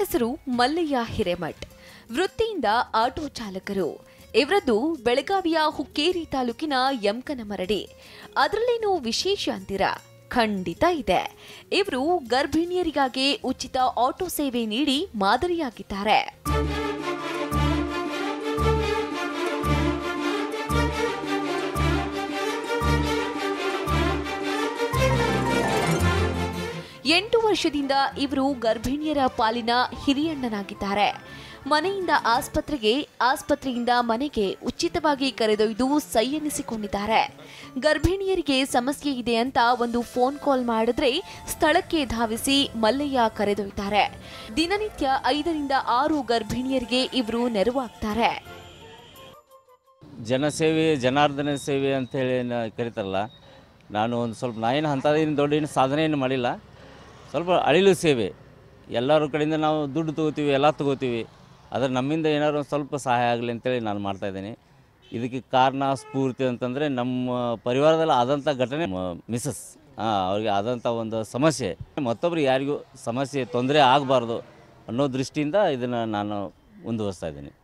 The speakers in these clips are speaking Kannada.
ಹೆಸರು ಮಲ್ಲಯ್ಯ ಹಿರೇಮಠ್ ವೃತ್ತಿಯಿಂದ ಆಟೋ ಚಾಲಕರು ಇವರದ್ದು ಬೆಳಗಾವಿಯ ಹುಕ್ಕೇರಿ ತಾಲೂಕಿನ ಯಮಕನಮರಡಿ ಅದರಲ್ಲೇನು ವಿಶೇಷ ಅಂತೀರಾ ಖಂಡಿತ ಇದೆ ಇವರು ಗರ್ಭಿಣಿಯರಿಗಾಗಿ ಉಚಿತ ಆಟೋ ಸೇವೆ ನೀಡಿ ಮಾದರಿಯಾಗಿದ್ದಾರೆ ಎಂಟು ವರ್ಷದಿಂದ ಇವರು ಗರ್ಭಿಣಿಯರ ಪಾಲಿನ ಹಿರಿಯಣ್ಣನಾಗಿದ್ದಾರೆ ಮನೆಯಿಂದ ಆಸ್ಪತ್ರೆಗೆ ಆಸ್ಪತ್ರೆಯಿಂದ ಮನೆಗೆ ಉಚಿತವಾಗಿ ಕರೆದೊಯ್ದು ಸೈ ಎನ್ನಿಸಿಕೊಂಡಿದ್ದಾರೆ ಗರ್ಭಿಣಿಯರಿಗೆ ಸಮಸ್ಯೆ ಇದೆ ಅಂತ ಒಂದು ಫೋನ್ ಕಾಲ್ ಮಾಡಿದ್ರೆ ಸ್ಥಳಕ್ಕೆ ಧಾವಿಸಿ ಮಲ್ಲಯ್ಯ ಕರೆದೊಯ್ತಾರೆ ದಿನನಿತ್ಯ ಐದರಿಂದ ಆರು ಗರ್ಭಿಣಿಯರಿಗೆ ಇವರು ನೆರವಾಗ್ತಾರೆ ಜನಸೇವೆ ಜನಾರ್ದನ ಸೇವೆ ಅಂತೇಳಿ ನ- ಕರೀತಾರಲ್ಲ ನಾನು ಒಂದು ಸ್ವಲ್ಪ ನಾಯಿನ ಅಂಥದ್ದೇನು ದೊಡ್ಡ ಏನು ಸಾಧನೆ ಏನು ಮಾಡಿಲ್ಲ ಸ್ವಲ್ಪ ಅಳಿಲು ಸೇವೆ ಎಲ್ಲರ ಕಡೆಯಿಂದ ನಾವು ದುಡ್ಡು ತೊಗೋತೀವಿ ಎಲ್ಲ ತೊಗೋತೀವಿ ಆದರೆ ನಮ್ಮಿಂದ ಏನಾದ್ರು ಒಂದು ಸ್ವಲ್ಪ ಸಹಾಯ ಆಗಲಿ ಅಂತೇಳಿ ನಾನು ಮಾಡ್ತಾಯಿದ್ದೀನಿ ಇದಕ್ಕೆ ಕಾರಣ ಸ್ಫೂರ್ತಿ ಅಂತಂದರೆ ನಮ್ಮ ಪರಿವಾರದಲ್ಲಿ ಆದಂಥ ಘಟನೆ ಮಿಸಸ್ ಅವ್ರಿಗೆ ಆದಂಥ ಒಂದು ಸಮಸ್ಯೆ ಮತ್ತೊಬ್ರು ಯಾರಿಗೂ ಸಮಸ್ಯೆ ತೊಂದರೆ ಆಗಬಾರ್ದು ಅನ್ನೋ ದೃಷ್ಟಿಯಿಂದ ಇದನ್ನು ನಾನು ಮುಂದುವರಿಸ್ತಾ ಇದ್ದೀನಿ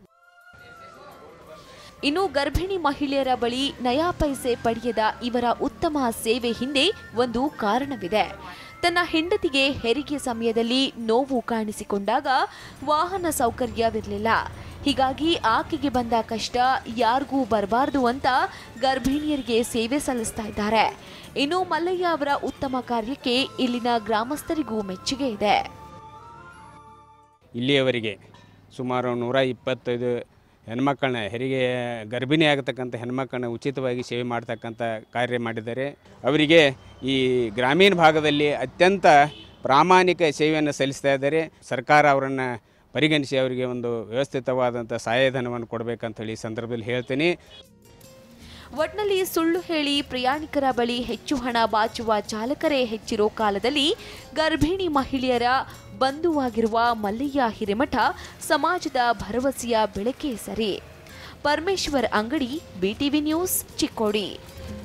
ಇನ್ನು ಗರ್ಭಿಣಿ ಮಹಿಳೆಯರ ಬಳಿ ನಯಾ ಪೈಸೆ ಪಡೆಯದ ಇವರ ಉತ್ತಮ ಸೇವೆ ಹಿಂದೆ ಒಂದು ಕಾರಣವಿದೆ ತನ್ನ ಹೆಂಡತಿಗೆ ಹೆರಿಗೆ ಸಮಯದಲ್ಲಿ ನೋವು ಕಾಣಿಸಿಕೊಂಡಾಗ ವಾಹನ ಸೌಕರ್ಯವಿರಲಿಲ್ಲ ಹೀಗಾಗಿ ಆಕೆಗೆ ಬಂದ ಕಷ್ಟ ಯಾರಿಗೂ ಬರಬಾರ್ದು ಅಂತ ಗರ್ಭಿಣಿಯರಿಗೆ ಸೇವೆ ಸಲ್ಲಿಸ್ತಾ ಇದ್ದಾರೆ ಇನ್ನು ಮಲ್ಲಯ್ಯ ಅವರ ಉತ್ತಮ ಕಾರ್ಯಕ್ಕೆ ಇಲ್ಲಿನ ಗ್ರಾಮಸ್ಥರಿಗೂ ಮೆಚ್ಚುಗೆ ಇದೆ ಇಲ್ಲಿಯವರೆಗೆ ಸುಮಾರು ನೂರ ಇಪ್ಪತ್ತೈದು ಹೆಣ್ಮಕ್ಕಳನ್ನ ಹೆರಿಗೆ ಗರ್ಭಿಣಿ ಆಗತಕ್ಕಂಥ ಹೆಣ್ಮಕ್ಕಳನ್ನ ಉಚಿತವಾಗಿ ಸೇವೆ ಮಾಡ್ತಕ್ಕಂಥ ಕಾರ್ಯ ಮಾಡಿದ್ದಾರೆ ಅವರಿಗೆ ಈ ಗ್ರಾಮೀಣ ಭಾಗದಲ್ಲಿ ಅತ್ಯಂತ ಪ್ರಾಮಾಣಿಕ ಸೇವೆಯನ್ನು ಸಲ್ಲಿಸ್ತಾ ಇದ್ದಾರೆ ಸರ್ಕಾರ ಅವರನ್ನು ಪರಿಗಣಿಸಿ ಅವರಿಗೆ ಒಂದು ವ್ಯವಸ್ಥಿತವಾದಂಥ ಸಹಾಯಧನವನ್ನು ಕೊಡಬೇಕಂತ ಹೇಳಿ ಈ ಸಂದರ್ಭದಲ್ಲಿ ಹೇಳ್ತೀನಿ ಒಟ್ನಲ್ಲಿ ಸುಳ್ಳು ಹೇಳಿ ಪ್ರಯಾಣಿಕರ ಬಳಿ ಹೆಚ್ಚು ಹಣ ಬಾಚುವ ಚಾಲಕರೇ ಹೆಚ್ಚಿರೋ ಕಾಲದಲ್ಲಿ ಗರ್ಭಿಣಿ ಮಹಿಳೆಯರ ಬಂಧುವಾಗಿರುವ ಮಲ್ಲಯ್ಯ ಹಿರೇಮಠ ಸಮಾಜದ ಭರವಸೆಯ ಬೆಳಕೆ ಸರಿ ಪರಮೇಶ್ವರ್ ಅಂಗಡಿ ಬಿಟಿವಿ ನ್ಯೂಸ್ ಚಿಕ್ಕೋಡಿ